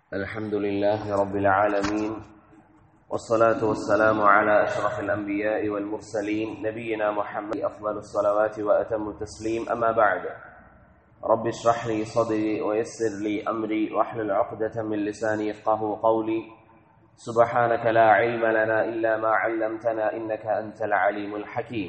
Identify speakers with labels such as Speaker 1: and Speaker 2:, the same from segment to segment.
Speaker 1: الحمد لله رب العالمين والصلاة والسلام على أشرف الأنبياء والمرسلين نبينا محمد أفضل الصلوات وأتم التسليم أما بعد رب اشرح لي صدري ويسر لي أمري واحلل عقدة من لساني يفقه قولي سبحانك لا علم لنا إلا ما علمتنا إنك أنت العليم الحكيم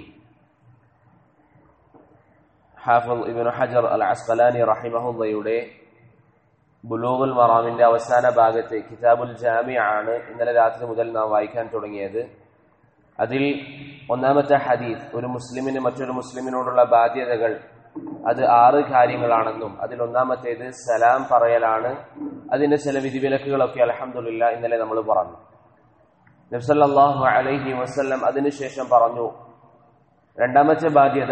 Speaker 1: ഹാഫിൾ ഇബിൻ ഹജർ അൽ അസ്കലാനി റഹിമഹുല്ലയുടെ ബുലൂഗുൽ മറാമിന്റെ അവസാന ഭാഗത്ത് കിതാബുൽ ജാമി ആണ് ഇന്നലെ രാത്രി മുതൽ നാം വായിക്കാൻ തുടങ്ങിയത് അതിൽ ഒന്നാമത്തെ ഹദീസ് ഒരു മുസ്ലിമിന് മറ്റൊരു മുസ്ലിമിനോടുള്ള ബാധ്യതകൾ അത് ആറ് കാര്യങ്ങളാണെന്നും അതിൽ ഒന്നാമത്തേത് സലാം പറയലാണ് അതിന്റെ ചില വിധിവിലക്കുകളൊക്കെ അലഹമുല്ല ഇന്നലെ നമ്മൾ പറഞ്ഞു നബ്സല്ലാഹു അലൈഹി വസ്ല്ലം അതിനുശേഷം പറഞ്ഞു രണ്ടാമത്തെ ബാധ്യത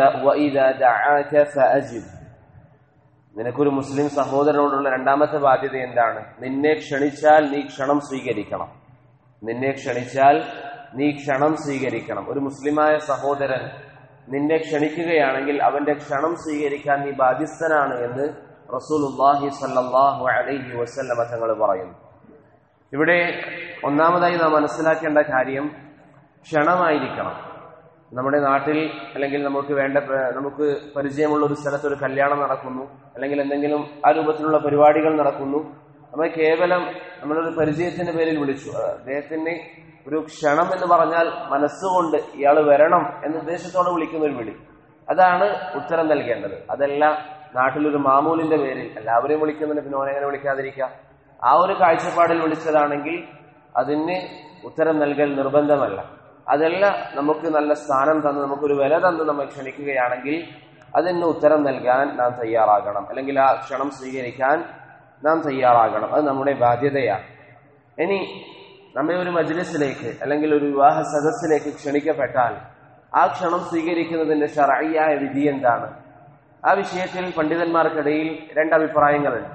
Speaker 1: നിനക്കൊരു മുസ്ലിം സഹോദരനോടുള്ള രണ്ടാമത്തെ ബാധ്യത എന്താണ് നിന്നെ ക്ഷണിച്ചാൽ നീ ക്ഷണം സ്വീകരിക്കണം നിന്നെ ക്ഷണിച്ചാൽ നീ ക്ഷണം സ്വീകരിക്കണം ഒരു മുസ്ലിമായ സഹോദരൻ നിന്നെ ക്ഷണിക്കുകയാണെങ്കിൽ അവന്റെ ക്ഷണം സ്വീകരിക്കാൻ നീ ബാധ്യസ്ഥനാണ് എന്ന് റസൂലുല്ലാഹി സല്ലാഹു അലൈഹി വസല്ലമ തങ്ങൾ പറയുന്നു ഇവിടെ ഒന്നാമതായി നാം മനസ്സിലാക്കേണ്ട കാര്യം ക്ഷണമായിരിക്കണം നമ്മുടെ നാട്ടിൽ അല്ലെങ്കിൽ നമുക്ക് വേണ്ട നമുക്ക് പരിചയമുള്ള ഒരു സ്ഥലത്ത് ഒരു കല്യാണം നടക്കുന്നു അല്ലെങ്കിൽ എന്തെങ്കിലും ആ രൂപത്തിലുള്ള പരിപാടികൾ നടക്കുന്നു നമ്മൾ കേവലം നമ്മളൊരു പരിചയത്തിന്റെ പേരിൽ വിളിച്ചു അദ്ദേഹത്തിന് ഒരു ക്ഷണം എന്ന് പറഞ്ഞാൽ മനസ്സുകൊണ്ട് ഇയാൾ വരണം എന്ന ഉദ്ദേശത്തോടെ വിളിക്കുന്ന ഒരു വിളി അതാണ് ഉത്തരം നൽകേണ്ടത് അതല്ല നാട്ടിലൊരു മാമൂലിന്റെ പേരിൽ എല്ലാവരെയും വിളിക്കുന്നതിന് പിന്നെ ഓനെങ്ങനെ വിളിക്കാതിരിക്കാം ആ ഒരു കാഴ്ചപ്പാടിൽ വിളിച്ചതാണെങ്കിൽ അതിന് ഉത്തരം നൽകൽ നിർബന്ധമല്ല അതല്ല നമുക്ക് നല്ല സ്ഥാനം തന്ന് നമുക്കൊരു വില തന്ന് നമ്മൾ ക്ഷണിക്കുകയാണെങ്കിൽ അതിന് ഉത്തരം നൽകാൻ നാം തയ്യാറാകണം അല്ലെങ്കിൽ ആ ക്ഷണം സ്വീകരിക്കാൻ നാം തയ്യാറാകണം അത് നമ്മുടെ ബാധ്യതയാണ് ഇനി നമ്മെ ഒരു മജ്ലിസിലേക്ക് അല്ലെങ്കിൽ ഒരു വിവാഹ സദസ്സിലേക്ക് ക്ഷണിക്കപ്പെട്ടാൽ ആ ക്ഷണം സ്വീകരിക്കുന്നതിന്റെ ഷറയ്യായ വിധി എന്താണ് ആ വിഷയത്തിൽ പണ്ഡിതന്മാർക്കിടയിൽ രണ്ടഭിപ്രായങ്ങളുണ്ട്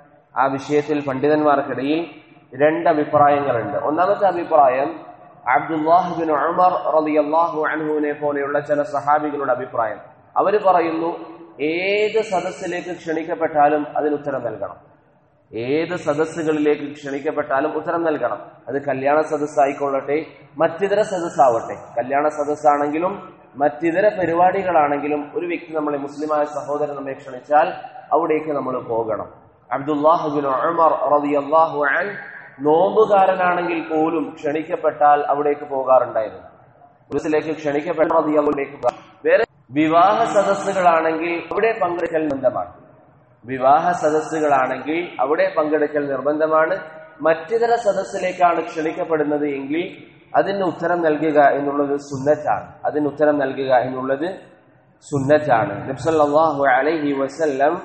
Speaker 1: ആ വിഷയത്തിൽ പണ്ഡിതന്മാർക്കിടയിൽ രണ്ടഭിപ്രായങ്ങളുണ്ട് ഒന്നാമത്തെ അഭിപ്രായം അബ്ദുല്ലാഹിബിൻ ഉമർ റളിയല്ലാഹു അൻഹുവിനെ പോലെയുള്ള ചില സഹാബികളുടെ അഭിപ്രായം അവർ പറയുന്നു ഏത് സദസ്സിലേക്ക് ക്ഷണിക്കപ്പെട്ടാലും അതിന് ഉത്തരം നൽകണം ഏത് സദസ്സുകളിലേക്ക് ക്ഷണിക്കപ്പെട്ടാലും ഉത്തരം നൽകണം അത് കല്യാണ സദസ്സായിക്കൊള്ളട്ടെ മറ്റിതര സദസ്സാവട്ടെ കല്യാണ സദസ്സാണെങ്കിലും മറ്റിതര പരിപാടികളാണെങ്കിലും ഒരു വ്യക്തി നമ്മളെ മുസ്ലിമായ സഹോദരൻ നമ്മെ ക്ഷണിച്ചാൽ അവിടേക്ക് നമ്മൾ പോകണം അബ്ദുല്ലാഹുബിൻ ഉമർ റളിയല്ലാഹു അൻ നോമ്പുകാരനാണെങ്കിൽ പോലും ക്ഷണിക്കപ്പെട്ടാൽ അവിടേക്ക് പോകാറുണ്ടായിരുന്നു ഉരുസിലേക്ക് ക്ഷണിക്കപ്പെട്ട അവിടേക്ക് വേറെ വിവാഹ സദസ്സുകളാണെങ്കിൽ അവിടെ പങ്കെടുക്കൽ നിർബന്ധമാണ് വിവാഹ സദസ്സുകളാണെങ്കിൽ അവിടെ പങ്കെടുക്കൽ നിർബന്ധമാണ് മറ്റിതര സദസ്സിലേക്കാണ് ക്ഷണിക്കപ്പെടുന്നത് എങ്കിൽ അതിന് ഉത്തരം നൽകുക എന്നുള്ളത് സുന്നറ്റാണ് അതിന് ഉത്തരം നൽകുക എന്നുള്ളത് സുന്നറ്റാണ് നബ്സല്ലാഹു അലൈഹി വസല്ലം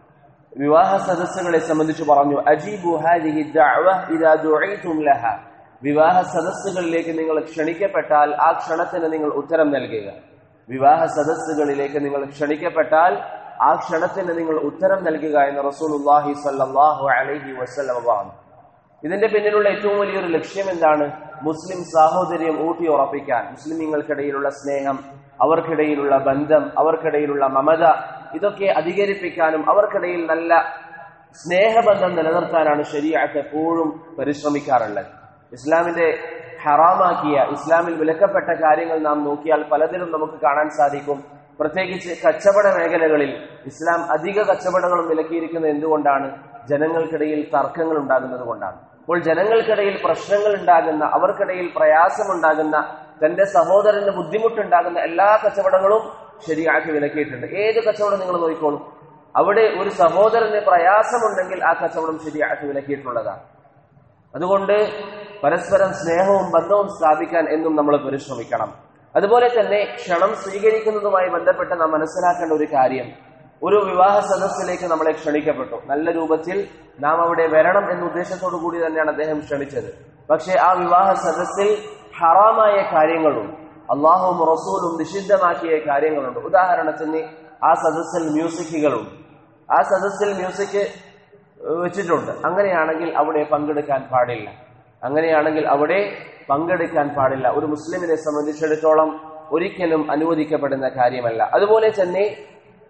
Speaker 1: വിവാഹ സദസ്സുകളെ സംബന്ധിച്ച് പറഞ്ഞു അജീബു ഹാദിഹി ദഅവ ഇദാ ദുഈതും ലഹ വിവാഹ സദസ്സുകളിലേക്ക് നിങ്ങൾ ക്ഷണിക്കപ്പെട്ടാൽ ആ ക്ഷണത്തിന് നിങ്ങൾ ഉത്തരം നൽകുക വിവാഹ സദസ്സുകളിലേക്ക് നിങ്ങൾ ക്ഷണിക്കപ്പെട്ടാൽ ആ ക്ഷണത്തിന് നിങ്ങൾ ഉത്തരം നൽകുക എന്ന് റസൂലുള്ളാഹി സ്വല്ലല്ലാഹു അലൈഹി വസല്ലം പറഞ്ഞു ഇതിന്റെ പിന്നിലുള്ള ഏറ്റവും വലിയൊരു ലക്ഷ്യം എന്താണ് മുസ്ലിം സാഹോദര്യം ഊട്ടി ഉറപ്പിക്കാൻ മുസ്ലിമീങ്ങൾക്കിടയിലുള്ള സ്നേഹം അവർക്കിടയിലുള്ള ബന്ധം അവർക്കിടയിലുള്ള മമത ഇതൊക്കെ അധികരിപ്പിക്കാനും അവർക്കിടയിൽ നല്ല സ്നേഹബന്ധം നിലനിർത്താനാണ് ശരിയാക്ക് എപ്പോഴും പരിശ്രമിക്കാറുള്ളത് ഇസ്ലാമിന്റെ ഹറാമാക്കിയ ഇസ്ലാമിൽ വിലക്കപ്പെട്ട കാര്യങ്ങൾ നാം നോക്കിയാൽ പലതിലും നമുക്ക് കാണാൻ സാധിക്കും പ്രത്യേകിച്ച് കച്ചവട മേഖലകളിൽ ഇസ്ലാം അധിക കച്ചവടങ്ങളും വിലക്കിയിരിക്കുന്നത് എന്തുകൊണ്ടാണ് ജനങ്ങൾക്കിടയിൽ തർക്കങ്ങൾ ഉണ്ടാകുന്നത് കൊണ്ടാണ് അപ്പോൾ ജനങ്ങൾക്കിടയിൽ പ്രശ്നങ്ങൾ ഉണ്ടാകുന്ന അവർക്കിടയിൽ പ്രയാസമുണ്ടാകുന്ന തന്റെ സഹോദരന് ബുദ്ധിമുട്ടുണ്ടാകുന്ന എല്ലാ കച്ചവടങ്ങളും ശരിയാക്കി വിലക്കിയിട്ടുണ്ട് ഏത് കച്ചവടം നിങ്ങൾ നോക്കിക്കോളൂ അവിടെ ഒരു സഹോദരന് പ്രയാസമുണ്ടെങ്കിൽ ആ കച്ചവടം ശരിയാക്കി വിലക്കിയിട്ടുള്ളതാണ് അതുകൊണ്ട് പരസ്പരം സ്നേഹവും ബന്ധവും സ്ഥാപിക്കാൻ എന്നും നമ്മൾ പരിശ്രമിക്കണം അതുപോലെ തന്നെ ക്ഷണം സ്വീകരിക്കുന്നതുമായി ബന്ധപ്പെട്ട് നാം മനസ്സിലാക്കേണ്ട ഒരു കാര്യം ഒരു വിവാഹ സദസ്സിലേക്ക് നമ്മളെ ക്ഷണിക്കപ്പെട്ടു നല്ല രൂപത്തിൽ നാം അവിടെ വരണം എന്ന ഉദ്ദേശത്തോടു കൂടി തന്നെയാണ് അദ്ദേഹം ക്ഷണിച്ചത് പക്ഷേ ആ വിവാഹ സദസ്സിൽ ഹറാമായ കാര്യങ്ങളും അള്ളാഹുവും റസൂലും നിഷിദ്ധമാക്കിയ കാര്യങ്ങളുണ്ട് ഉദാഹരണത്തിന് ആ സദസ്സിൽ മ്യൂസിക്കുകളുണ്ട് ആ സദസ്സിൽ മ്യൂസിക് വെച്ചിട്ടുണ്ട് അങ്ങനെയാണെങ്കിൽ അവിടെ പങ്കെടുക്കാൻ പാടില്ല അങ്ങനെയാണെങ്കിൽ അവിടെ പങ്കെടുക്കാൻ പാടില്ല ഒരു മുസ്ലിമിനെ സംബന്ധിച്ചിടത്തോളം ഒരിക്കലും അനുവദിക്കപ്പെടുന്ന കാര്യമല്ല അതുപോലെ തന്നെ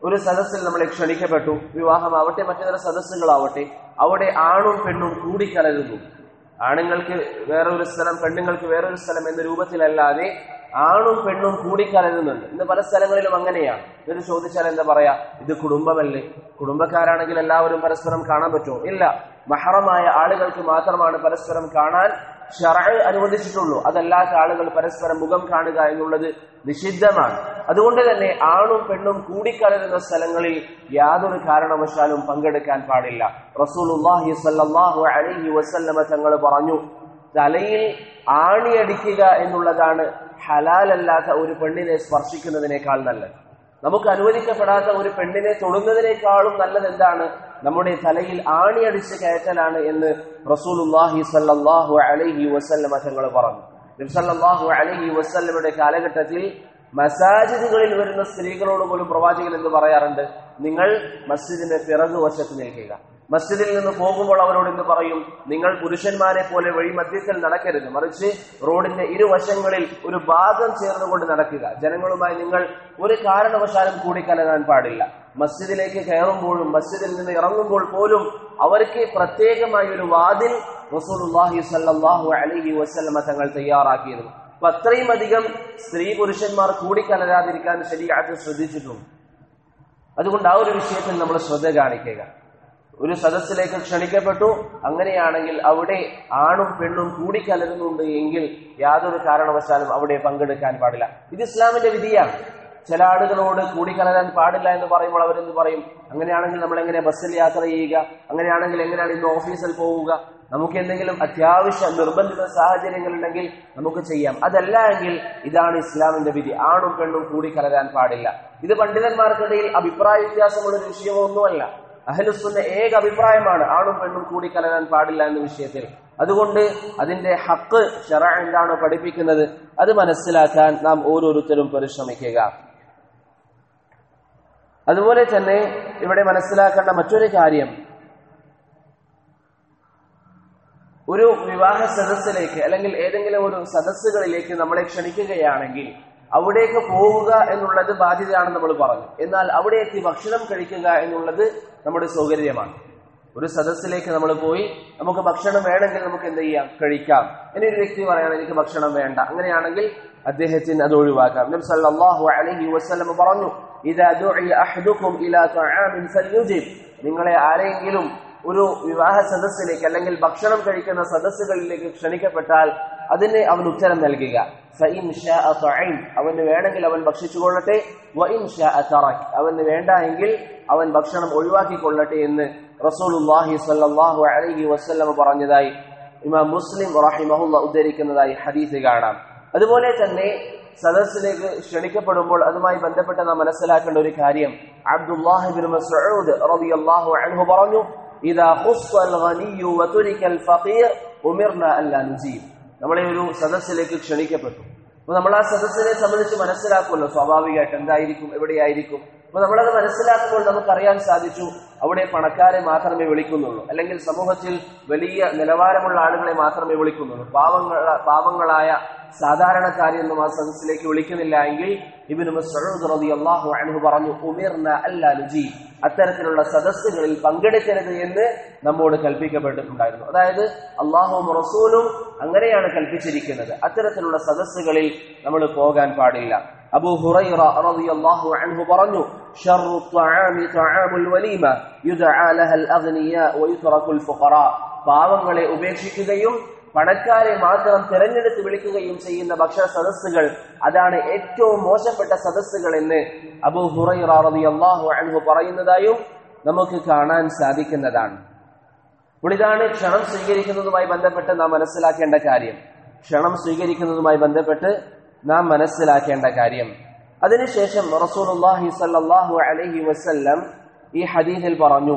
Speaker 1: ഒരു സദസ്സിൽ നമ്മളെ ക്ഷണിക്കപ്പെട്ടു വിവാഹമാവട്ടെ മറ്റേതൊരു സദസ്സുകളാവട്ടെ അവിടെ ആണും പെണ്ണും കൂടിക്കലരുന്നു ആണുങ്ങൾക്ക് വേറൊരു സ്ഥലം പെണ്ണുങ്ങൾക്ക് വേറൊരു സ്ഥലം എന്ന രൂപത്തിലല്ലാതെ ആണും പെണ്ണും കൂടിക്കലരുന്നുണ്ട് ഇന്ന് പല സ്ഥലങ്ങളിലും അങ്ങനെയാണ് എന്നിട്ട് ചോദിച്ചാൽ എന്താ പറയാ ഇത് കുടുംബമല്ലേ കുടുംബക്കാരാണെങ്കിൽ എല്ലാവരും പരസ്പരം കാണാൻ പറ്റുമോ ഇല്ല മഹറമായ ആളുകൾക്ക് മാത്രമാണ് പരസ്പരം കാണാൻ ഷറ അനുവദിച്ചിട്ടുള്ളൂ അതല്ലാത്ത ആളുകൾ പരസ്പരം മുഖം കാണുക എന്നുള്ളത് നിഷിദ്ധമാണ് അതുകൊണ്ട് തന്നെ ആണും പെണ്ണും കൂടിക്കലരുന്ന സ്ഥലങ്ങളിൽ യാതൊരു കാരണവശാലും പങ്കെടുക്കാൻ പാടില്ല റസൂലുള്ളാഹി സ്വല്ലല്ലാഹു അലൈഹി വസല്ലമ തങ്ങൾ പറഞ്ഞു തലയിൽ ആണിയടിക്കുക എന്നുള്ളതാണ് ഹലാലല്ലാത്ത ഒരു പെണ്ണിനെ സ്പർശിക്കുന്നതിനേക്കാൾ നല്ലത് നമുക്ക് അനുവദിക്കപ്പെടാത്ത ഒരു പെണ്ണിനെ തൊടുന്നതിനേക്കാളും നല്ലത് എന്താണ് നമ്മുടെ തലയിൽ ആണിയടിച്ച് കയറ്റലാണ് എന്ന് റസൂലുല്ലാഹി സല്ലല്ലാഹു അലൈഹി വസല്ലമ തങ്ങൾ പറഞ്ഞു നബ്സല്ലാഹു അലൈഹി വസല്ലമയുടെ കാലഘട്ടത്തിൽ മസാജിദുകളിൽ വരുന്ന സ്ത്രീകളോട് പോലും പ്രവാചകൻ എന്ന് പറയാറുണ്ട് നിങ്ങൾ മസ്ജിദിന്റെ പിറകുവശത്ത് നിൽക്കുക മസ്ജിദിൽ നിന്ന് പോകുമ്പോൾ അവരോട് എന്ന് പറയും നിങ്ങൾ പുരുഷന്മാരെ പോലെ വഴി മധ്യത്തിൽ നടക്കരുത് മറിച്ച് റോഡിന്റെ ഇരുവശങ്ങളിൽ ഒരു ഭാഗം ചേർന്നുകൊണ്ട് നടക്കുക ജനങ്ങളുമായി നിങ്ങൾ ഒരു കാരണവശാലും കൂടിക്കലരാൻ പാടില്ല മസ്ജിദിലേക്ക് കയറുമ്പോഴും മസ്ജിദിൽ നിന്ന് ഇറങ്ങുമ്പോൾ പോലും അവർക്ക് പ്രത്യേകമായ ഒരു വാതിൽ റസൂലുള്ളാഹി സല്ലല്ലാഹു അലൈഹി വസല്ലമ തങ്ങൾ തയ്യാറാക്കിയിരുന്നു അപ്പൊ അത്രയും അധികം സ്ത്രീ പുരുഷന്മാർ കൂടിക്കലരാതിരിക്കാൻ ശരിയായിട്ട് ശ്രദ്ധിച്ചിട്ടുണ്ട് അതുകൊണ്ട് ആ ഒരു വിഷയത്തിൽ നമ്മൾ ശ്രദ്ധ കാണിക്കുക ഒരു സദസ്സിലേക്ക് ക്ഷണിക്കപ്പെട്ടു അങ്ങനെയാണെങ്കിൽ അവിടെ ആണും പെണ്ണും കൂടിക്കലരുന്നുണ്ട് എങ്കിൽ യാതൊരു കാരണവശാലും അവിടെ പങ്കെടുക്കാൻ പാടില്ല ഇത് ഇസ്ലാമിന്റെ വിധിയാണ് ചില ആളുകളോട് കൂടിക്കലരാൻ പാടില്ല എന്ന് പറയുമ്പോൾ അവരെന്ത് പറയും അങ്ങനെയാണെങ്കിൽ നമ്മൾ എങ്ങനെ ബസ്സിൽ യാത്ര ചെയ്യുക അങ്ങനെയാണെങ്കിൽ എങ്ങനെയാണ് ഇന്ന് ഓഫീസിൽ പോവുക നമുക്ക് എന്തെങ്കിലും അത്യാവശ്യ നിർബന്ധിത സാഹചര്യങ്ങൾ ഉണ്ടെങ്കിൽ നമുക്ക് ചെയ്യാം അതല്ല എങ്കിൽ ഇതാണ് ഇസ്ലാമിന്റെ വിധി ആണും പെണ്ണും കൂടിക്കലരാൻ പാടില്ല ഇത് പണ്ഡിതന്മാർക്കിടയിൽ അഭിപ്രായ വ്യത്യാസമുള്ള ഒരു വിഷയമൊന്നുമല്ല അഹലുസുന്ന ഏക അഭിപ്രായമാണ് ആണും പെണ്ണും കൂടി കലരാൻ പാടില്ല എന്ന വിഷയത്തിൽ അതുകൊണ്ട് അതിന്റെ ഹക്ക് ഷറ എന്താണോ പഠിപ്പിക്കുന്നത് അത് മനസ്സിലാക്കാൻ നാം ഓരോരുത്തരും പരിശ്രമിക്കുക അതുപോലെ തന്നെ ഇവിടെ മനസ്സിലാക്കേണ്ട മറ്റൊരു കാര്യം ഒരു വിവാഹ സദസ്സിലേക്ക് അല്ലെങ്കിൽ ഏതെങ്കിലും ഒരു സദസ്സുകളിലേക്ക് നമ്മളെ ക്ഷണിക്കുകയാണെങ്കിൽ അവിടേക്ക് പോവുക എന്നുള്ളത് ബാധ്യതയാണെന്ന് നമ്മൾ പറഞ്ഞു എന്നാൽ അവിടെ എത്തി ഭക്ഷണം കഴിക്കുക എന്നുള്ളത് നമ്മുടെ സൗകര്യമാണ് ഒരു സദസ്സിലേക്ക് നമ്മൾ പോയി നമുക്ക് ഭക്ഷണം വേണമെങ്കിൽ നമുക്ക് എന്ത് ചെയ്യാം കഴിക്കാം ഇനി ഒരു വ്യക്തി പറയണം എനിക്ക് ഭക്ഷണം വേണ്ട അങ്ങനെയാണെങ്കിൽ അദ്ദേഹത്തിന് അത് ഒഴിവാക്കാം നബി സല്ലല്ലാഹു അലൈഹി വസല്ലം പറഞ്ഞു ഇദാ ദുഇ അഹദുക്കും ഇലാ തആമിൻ ഫൽയുജിബ് നിങ്ങളെ ആരെങ്കിലും ഒരു വിവാഹ സദസ്സിലേക്ക് അല്ലെങ്കിൽ ഭക്ഷണം കഴിക്കുന്ന സദസ്സുകളിലേക്ക് ക്ഷണിക്കപ്പെട്ടാൽ അതിന് അവൻ ഉത്തരം നൽകുക ഫഇൻ ഷാഅ തഅം അവന് വേണമെങ്കിൽ അവൻ ഭക്ഷിച്ചുകൊള്ളട്ടെ വഇൻ ഷാഅ തറക് അവന് വേണ്ട എങ്കിൽ അവൻ ഭക്ഷണം ഒഴിവാക്കിക്കൊള്ളട്ടെ എന്ന് റസൂലുള്ളാഹി സ്വല്ലല്ലാഹു അലൈഹി വസല്ലം പറഞ്ഞതായി ഇമാം മുസ്ലിം റഹിമഹുല്ല ഉദ്ധരിക്കുന്നതായി ഹദീസ് കാണാം അതുപോലെ തന്നെ സദസ്സിലേക്ക് ക്ഷണിക്കപ്പെടുമ്പോൾ അതുമായി ബന്ധപ്പെട്ട് നാം മനസ്സിലാക്കേണ്ട ഒരു കാര്യം അബ്ദുല്ലാഹിബിൻ മസ്ഊദ് റളിയല്ലാഹു അൻഹു പറഞ്ഞു ഇദാ ഖുസ്സൽ ഗനിയ്യു വതുരിക്കൽ ഫഖീർ ഉമിർന അല്ലാ നുജീബ് നമ്മളെ ഒരു സദസ്സിലേക്ക് ക്ഷണിക്കപ്പെട്ടു അപ്പൊ നമ്മൾ ആ സദസ്സിനെ സംബന്ധിച്ച് മനസ്സിലാക്കുമല്ലോ സ്വാഭാവികമായിട്ട് എന്തായിരിക്കും എവിടെയായിരിക്കും അപ്പൊ നമ്മളത് മനസ്സിലാക്കുമ്പോൾ നമുക്കറിയാൻ സാധിച്ചു അവിടെ പണക്കാരെ മാത്രമേ വിളിക്കുന്നുള്ളൂ അല്ലെങ്കിൽ സമൂഹത്തിൽ വലിയ നിലവാരമുള്ള ആളുകളെ മാത്രമേ വിളിക്കുന്നുള്ളൂ പാവങ്ങള പാവങ്ങളായ സാധാരണക്കാരെയൊന്നും ആ സദസ്സിലേക്ക് വിളിക്കുന്നില്ല എങ്കിൽ ഇബിന് മസ്ഊദ് റളിയല്ലാഹു അൻഹു പറഞ്ഞു ഉമിർന അല്ലാ നുജീ അത്തരത്തിലുള്ള സദസ്സുകളിൽ പങ്കെടുക്കരുത് എന്ന് നമ്മോട് കൽപ്പിക്കപ്പെട്ടിട്ടുണ്ടായിരുന്നു അതായത് അള്ളാഹുവും റസൂലും അങ്ങനെയാണ് കൽപ്പിച്ചിരിക്കുന്നത് അത്തരത്തിലുള്ള സദസ്സുകളിൽ നമ്മൾ പോകാൻ പാടില്ല അബൂ ഹുറൈറ റളിയല്ലാഹു അൻഹു പറഞ്ഞു ഷർറു الطعام طعام الوليمه يدعى لها الاغنياء ويترك الفقراء പാവങ്ങളെ ഉപേക്ഷിക്കുകയും പണക്കാരെ മാത്രം തിരഞ്ഞെടുത്ത് വിളിക്കുകയും ചെയ്യുന്ന ഭക്ഷണ സദസ്സുകൾ അതാണ് ഏറ്റവും മോശപ്പെട്ട സദസ്സുകൾ എന്ന് അബൂ ഹുറൈറ റളിയല്ലാഹു അൻഹു പറയുന്നതായും നമുക്ക് കാണാൻ സാധിക്കുന്നതാണ് അപ്പോൾ ഇതാണ് ക്ഷണം സ്വീകരിക്കുന്നതുമായി ബന്ധപ്പെട്ട് നാം മനസ്സിലാക്കേണ്ട കാര്യം ക്ഷണം സ്വീകരിക്കുന്നതുമായി ബന്ധപ്പെട്ട് നാം മനസ്സിലാക്കേണ്ട കാര്യം അതിനുശേഷം റസൂലുള്ളാഹി സല്ലല്ലാഹു അലൈഹി വസല്ലം ഈ ഹദീസിൽ പറഞ്ഞു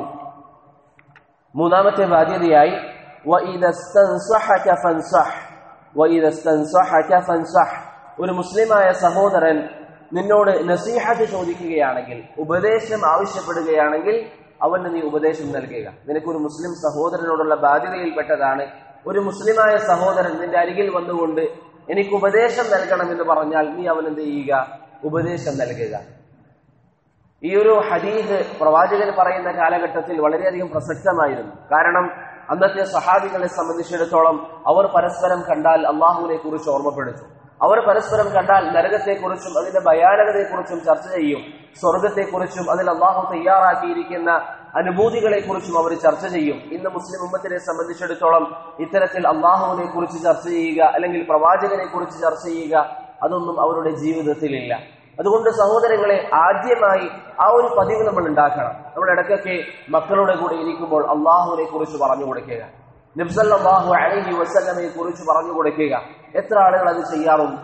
Speaker 1: മൂന്നാമത്തെ ബാധ്യതയായി وَإِذَا اسْتَنصَحَكَ فَانصَحْ وَإِذَا اسْتَنصَحَكَ فَانصَحْ ഒരു മുസ്ലിമായ സഹോദരൻ നിന്നോട് നസീഹത്ത് ചോദിക്കുകയാണെങ്കിൽ ഉപദേശം ആവശ്യപ്പെടുകയാണെങ്കിൽ അവന് നീ ഉപദേശം നൽകുക നിനക്കൊരു മുസ്ലിം സഹോദരനോടുള്ള ബാധ്യതയിൽപ്പെട്ടതാണ് ഒരു മുസ്ലിമായ സഹോദരൻ നിന്റെ അരികിൽ വന്നുകൊണ്ട് എനിക്ക് ഉപദേശം നൽകണം എന്ന് പറഞ്ഞാൽ നീ അവൻ എന്ത് ചെയ്യുക ഉപദേശം നൽകുക ഈ ഒരു ഹദീസ് പ്രവാചകൻ പറയുന്ന കാലഘട്ടത്തിൽ വളരെയധികം പ്രസക്തമായിരുന്നു കാരണം അന്നത്തെ സഹാബികളെ സംബന്ധിച്ചിടത്തോളം അവർ പരസ്പരം കണ്ടാൽ അള്ളാഹുവിനെ കുറിച്ച് ഓർമ്മപ്പെടുത്തും അവർ പരസ്പരം കണ്ടാൽ നരകത്തെക്കുറിച്ചും അതിന്റെ ഭയാനകതയെക്കുറിച്ചും ചർച്ച ചെയ്യും സ്വർഗത്തെക്കുറിച്ചും അതിൽ അള്ളാഹു തയ്യാറാക്കിയിരിക്കുന്ന അനുഭൂതികളെക്കുറിച്ചും അവർ ചർച്ച ചെയ്യും ഇന്ന് മുസ്ലിം ഉമ്മത്തിനെ സംബന്ധിച്ചിടത്തോളം ഇത്തരത്തിൽ അള്ളാഹുവിനെ കുറിച്ച് ചർച്ച ചെയ്യുക അല്ലെങ്കിൽ പ്രവാചകനെ കുറിച്ച് ചർച്ച ചെയ്യുക അതൊന്നും അവരുടെ ജീവിതത്തിലില്ല അതുകൊണ്ട് സഹോദരങ്ങളെ ആദ്യമായി ആ ഒരു പതിവ് നമ്മൾ ഉണ്ടാക്കണം നമ്മൾ ഇടയ്ക്കൊക്കെ മക്കളുടെ കൂടെ ഇരിക്കുമ്പോൾ അള്ളാഹുവിനെ കുറിച്ച് പറഞ്ഞു കൊടുക്കുക നബ്സല്ലാഹു അലഹി വസ്ല്ലമയെ കുറിച്ച് പറഞ്ഞു കൊടുക്കുക എത്ര ആളുകൾ അത് ചെയ്യാറുണ്ട്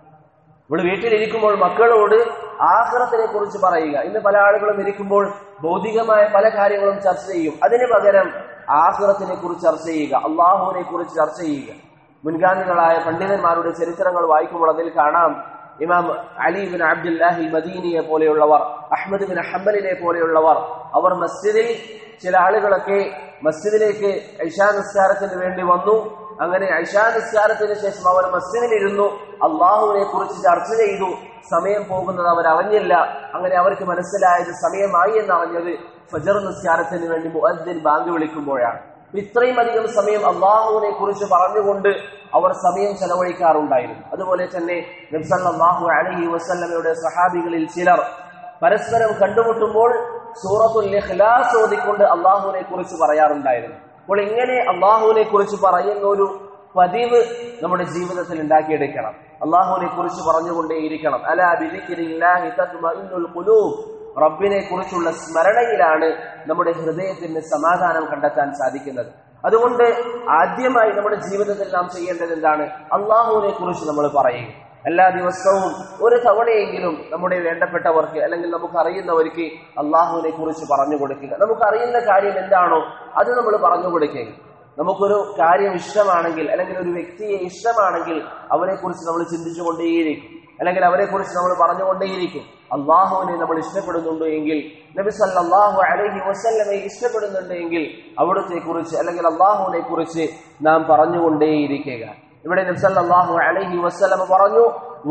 Speaker 1: ഇവിടെ വീട്ടിലിരിക്കുമ്പോൾ മക്കളോട് ആഹ്റത്തിനെ കുറിച്ച് പറയുക ഇന്ന് പല ആളുകളും ഇരിക്കുമ്പോൾ ഭൗതികമായ പല കാര്യങ്ങളും ചർച്ച ചെയ്യും അതിന് പകരം ആഹ്റത്തിനെ കുറിച്ച് ചർച്ച ചെയ്യുക അള്ളാഹുവിനെ കുറിച്ച് ചർച്ച ചെയ്യുക മുൻഗാമികളായ പണ്ഡിതന്മാരുടെ ചരിത്രങ്ങൾ വായിക്കുമ്പോൾ അതിൽ കാണാം ഇമാം അലി ബിൻ അബ്ദുല്ലാഹി മദീനിയെ പോലെയുള്ളവർ അഹമ്മദ് ബിൻ ഹംബലിനെ പോലെയുള്ളവർ അവർ മസ്ജിദിൽ ചില ആളുകളൊക്കെ മസ്ജിദിലേക്ക് ഐഷാ നിസ്കാരത്തിന് വേണ്ടി വന്നു അങ്ങനെ ഐഷാ നിസ്കാരത്തിന് ശേഷം അവർ മസ്ജിദിലിരുന്നു അള്ളാഹുവിനെ കുറിച്ച് ചർച്ച ചെയ്തു സമയം പോകുന്നത് അവർ അറിഞ്ഞില്ല അങ്ങനെ അവർക്ക് മനസ്സിലായത് സമയമായി എന്നറിഞ്ഞത് ഫജർ നിസ്കാരത്തിന് വേണ്ടി മുഅദ്ദിൻ ബാങ്ക് വിളിക്കുമ്പോഴാണ് ഇത്രയും അധികം സമയം അള്ളാഹുവിനെ കുറിച്ച് പറഞ്ഞുകൊണ്ട് അവർ സമയം ചെലവഴിക്കാറുണ്ടായിരുന്നു അതുപോലെ തന്നെ നബ്സല്ലാഹു അലഹി വസ്ല്ലമയുടെ സഹാബികളിൽ ചിലർ പരസ്പരം കണ്ടുമുട്ടുമ്പോൾ സൂറത്തുൽ ഇഖ്ലാസ് ഓതിക്കൊണ്ട് അള്ളാഹുവിനെ കുറിച്ച് പറയാറുണ്ടായിരുന്നു അപ്പോൾ ഇങ്ങനെ അള്ളാഹുവിനെ കുറിച്ച് പറയുന്ന ഒരു പതിവ് നമ്മുടെ ജീവിതത്തിൽ ഉണ്ടാക്കിയെടുക്കണം അള്ളാഹുവിനെ കുറിച്ച് പറഞ്ഞുകൊണ്ടേയിരിക്കണം അലാ ബിദിക്രില്ലാഹി തത്മഇന്നുൽ ഖുലൂബ് റബ്ബിനെ കുറിച്ചുള്ള സ്മരണയിലാണ് നമ്മുടെ ഹൃദയത്തിന് സമാധാനം കണ്ടെത്താൻ സാധിക്കുന്നത് അതുകൊണ്ട് ആദ്യമായി നമ്മുടെ ജീവിതത്തിൽ നാം ചെയ്യേണ്ടത് എന്താണ് അള്ളാഹുവിനെ കുറിച്ച് നമ്മൾ പറയുക എല്ലാ ദിവസവും ഒരു തവണയെങ്കിലും നമ്മുടെ വേണ്ടപ്പെട്ടവർക്ക് അല്ലെങ്കിൽ നമുക്ക് അറിയുന്നവർക്ക് അള്ളാഹുവിനെ കുറിച്ച് പറഞ്ഞു കൊടുക്കുക നമുക്ക് അറിയുന്ന കാര്യം എന്താണോ അത് നമ്മൾ പറഞ്ഞു കൊടുക്കുക നമുക്കൊരു കാര്യം ഇഷ്ടമാണെങ്കിൽ അല്ലെങ്കിൽ ഒരു വ്യക്തിയെ ഇഷ്ടമാണെങ്കിൽ അവരെ കുറിച്ച് നമ്മൾ ചിന്തിച്ചുകൊണ്ടേയിരിക്കും അല്ലെങ്കിൽ അവരെ കുറിച്ച് നമ്മൾ പറഞ്ഞുകൊണ്ടേയിരിക്കും അള്ളാഹുവിനെ നമ്മൾ ഇഷ്ടപ്പെടുന്നുണ്ട് എങ്കിൽ നബി സല്ലാഹു അലഹി വസ്ല്ലമെ ഇഷ്ടപ്പെടുന്നുണ്ട് എങ്കിൽ അവിടുത്തെ കുറിച്ച് അല്ലെങ്കിൽ അള്ളാഹുവിനെ കുറിച്ച് നാം പറഞ്ഞുകൊണ്ടേയിരിക്കുക ഇവിടെ നബി സല്ലാഹു അലഹി വസ്ലമ പറഞ്ഞു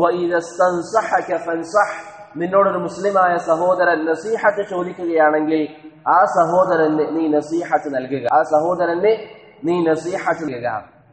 Speaker 1: നിന്നോടൊരു മുസ്ലിമായ സഹോദരൻ നസീഹത്ത് ചോദിക്കുകയാണെങ്കിൽ ആ സഹോദരന് നീ നസീഹത്ത് നൽകുക ആ സഹോദരന് നീ നസീഹത്ത് നൽകുക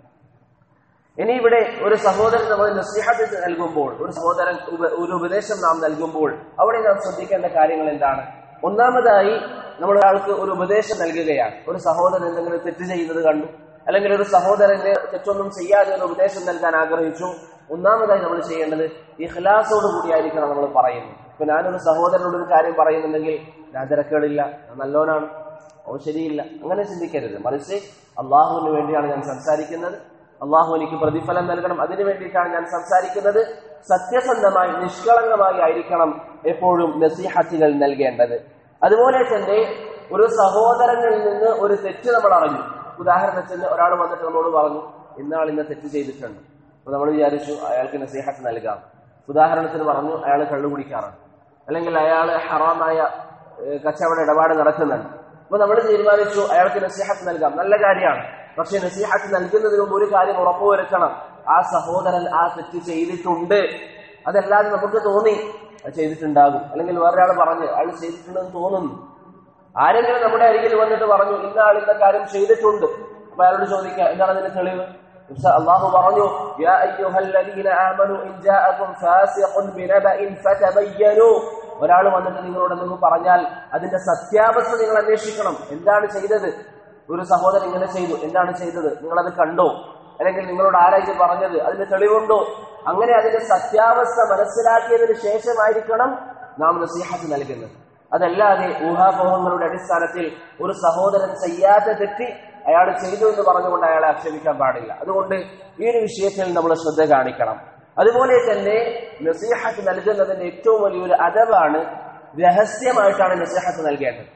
Speaker 1: ഇനി ഇവിടെ ഒരു സഹോദരൻ നമ്മൾ നസീഹത്ത് നൽകുമ്പോൾ ഒരു സഹോദരൻ ഒരു ഉപദേശം നാം നൽകുമ്പോൾ അവിടെ നാം ശ്രദ്ധിക്കേണ്ട കാര്യങ്ങൾ എന്താണ് ഒന്നാമതായി നമ്മൾ ഒരാൾക്ക് ഒരു ഉപദേശം നൽകുകയാണ് ഒരു സഹോദരൻ എന്തെങ്കിലും തെറ്റ് ചെയ്യുന്നത് കണ്ടു അല്ലെങ്കിൽ ഒരു സഹോദരന് തെറ്റൊന്നും ചെയ്യാതെ ഒരു ഉപദേശം നൽകാൻ ആഗ്രഹിച്ചു ഒന്നാമതായി നമ്മൾ ചെയ്യേണ്ടത് ഈ ഖിലാസോട് കൂടിയായിരിക്കണം നമ്മൾ പറയുന്നത് ഇപ്പൊ ഞാനൊരു സഹോദരനോട് ഒരു കാര്യം പറയുന്നുണ്ടെങ്കിൽ ഞാൻ തിരക്കേടില്ല ഞാൻ നല്ലോനാണ് ഓ ശരിയില്ല അങ്ങനെ ചിന്തിക്കരുത് മറിച്ച് അള്ളാഹുവിന് വേണ്ടിയാണ് ഞാൻ സംസാരിക്കുന്നത് അള്ളാഹു എനിക്ക് പ്രതിഫലം നൽകണം അതിനു വേണ്ടിയിട്ടാണ് ഞാൻ സംസാരിക്കുന്നത് സത്യസന്ധമായി നിഷ്കളങ്കമായി ആയിരിക്കണം എപ്പോഴും നസീഹത്തുകൾ നൽകേണ്ടത് അതുപോലെ തന്നെ ഒരു സഹോദരനിൽ നിന്ന് ഒരു തെറ്റ് നമ്മൾ അറിഞ്ഞു ഉദാഹരണത്തിന് ഒരാൾ വന്നിട്ട് നമ്മളോട് പറഞ്ഞു ഇന്നാൾ ഇന്ന് തെറ്റ് ചെയ്തിട്ടുണ്ട് അപ്പൊ നമ്മൾ വിചാരിച്ചു അയാൾക്ക് നസീഹത്ത് നൽകാം ഉദാഹരണത്തിന് പറഞ്ഞു അയാൾ കള്ളു കുടിക്കാറാണ് അല്ലെങ്കിൽ അയാൾ ഹറാമായ കച്ചവട ഇടപാട് നടക്കുന്നുണ്ട് അപ്പൊ നമ്മൾ തീരുമാനിച്ചു അയാൾക്ക് നസീഹത്ത് നൽകാം നല്ല കാര്യമാണ് പക്ഷെ നസീഹത്ത് നൽകുന്നതിന് മുമ്പ് ഒരു കാര്യം ഉറപ്പുവരുത്തണം ആ സഹോദരൻ ആ തെറ്റ് ചെയ്തിട്ടുണ്ട് അതല്ലാതെ നമുക്ക് തോന്നി അത് ചെയ്തിട്ടുണ്ടാകും അല്ലെങ്കിൽ വേറൊരാൾ പറഞ്ഞു അയാൾ ചെയ്തിട്ടുണ്ടെന്ന് തോന്നുന്നു ആരെങ്കിലും നമ്മുടെ അരികിൽ വന്നിട്ട് പറഞ്ഞു ഇന്ന ആൾ ഇന്ന കാര്യം ചെയ്തിട്ടുണ്ട് അപ്പൊ അയാളോട് ചോദിക്കുക എന്താണ് അതിന്റെ തെളിവ് അള്ളാഹു പറഞ്ഞു യാ അയ്യുഹല്ലദീന ആമനു ഇൻ ജാഅകും ഫാസിഖുൻ ബിനബഇൻ ഫതബയ്യനു ഒരാൾ വന്നിട്ട് നിങ്ങളോട് എന്തെങ്കിലും പറഞ്ഞാൽ അതിന്റെ സത്യാവസ്ഥ നിങ്ങൾ അന്വേഷിക്കണം എന്താണ് ചെയ്തത് ഒരു സഹോദരൻ ഇങ്ങനെ ചെയ്തു എന്താണ് ചെയ്തത് നിങ്ങളത് കണ്ടോ അല്ലെങ്കിൽ നിങ്ങളോട് ആരാ ഇത് പറഞ്ഞത് അതിന് തെളിവുണ്ടോ അങ്ങനെ അതിന്റെ സത്യാവസ്ഥ മനസ്സിലാക്കിയതിന് ശേഷമായിരിക്കണം നാം നസീഹത്ത് നൽകുന്നത് അതല്ലാതെ ഊഹാപോഹങ്ങളുടെ അടിസ്ഥാനത്തിൽ ഒരു സഹോദരൻ ചെയ്യാത്ത തെറ്റി അയാൾ ചെയ്തു എന്ന് പറഞ്ഞുകൊണ്ട് അയാളെ ആക്ഷേപിക്കാൻ പാടില്ല അതുകൊണ്ട് ഈ ഒരു വിഷയത്തിൽ നമ്മൾ ശ്രദ്ധ കാണിക്കണം അതുപോലെ തന്നെ നസീഹത്ത് നൽകുന്നതിന്റെ ഏറ്റവും വലിയൊരു അദബാണ് രഹസ്യമായിട്ടാണ് നസീഹത്ത് നൽകേണ്ടത്